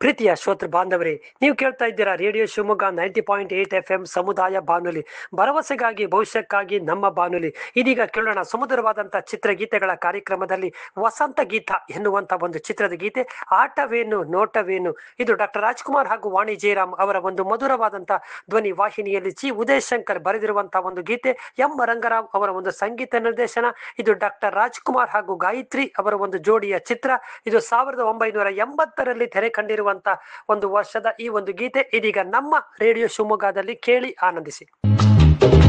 ಪ್ರೀತಿಯ ಶ್ರೋತೃ ಬಾಂಧವರೇ ನೀವು ಕೇಳ್ತಾ ಇದ್ದೀರಾ radio Shivamogga ninety point eight F M ಸಮುದಾಯ ಬಾನುಲಿ ಭರವಸೆಗಾಗಿ ಭವಿಷ್ಯಕ್ಕಾಗಿ ನಮ್ಮ ಬಾನುಲಿ ಇದೀಗ ಕೇಳೋಣ ಸುಮಧುರವಾದಂತಹ ಚಿತ್ರಗೀತೆಗಳ ಕಾರ್ಯಕ್ರಮದಲ್ಲಿ ವಸಂತ ಗೀತ ಎನ್ನುವಂತ ಒಂದು ಚಿತ್ರದ ಗೀತೆ ಆಟವೇನು ನೋಟವೇನು ಇದು ಡಾಕ್ಟರ್ ರಾಜ್ಕುಮಾರ್ ಹಾಗೂ ವಾಣಿ ಜಯರಾಮ್ ಅವರ ಒಂದು ಮಧುರವಾದಂತಹ ಧ್ವನಿ ವಾಹಿನಿಯಲ್ಲಿ ಜಿ ಉದಯ್ ಶಂಕರ್ ಬರೆದಿರುವಂತಹ ಒಂದು ಗೀತೆ ಎಂ ರಂಗರಾವ್ ಅವರ ಒಂದು ಸಂಗೀತ ನಿರ್ದೇಶನ ಇದು ಡಾಕ್ಟರ್ ರಾಜ್ಕುಮಾರ್ ಹಾಗೂ ಗಾಯತ್ರಿ ಅವರ ಒಂದು ಜೋಡಿಯ ಚಿತ್ರ ಇದು ಸಾವಿರದ ಒಂಬೈನೂರ ಎಂಬತ್ತರಲ್ಲಿ ತೆರೆ ಕಂಡಿರುವಂತ ಒಂದು ವರ್ಷದ ಈ ಒಂದು ಗೀತೆ ಇದೀಗ ನಮ್ಮ ರೇಡಿಯೋ ಶಿವಮೊಗ್ಗದಲ್ಲಿ ಕೇಳಿ ಆನಂದಿಸಿ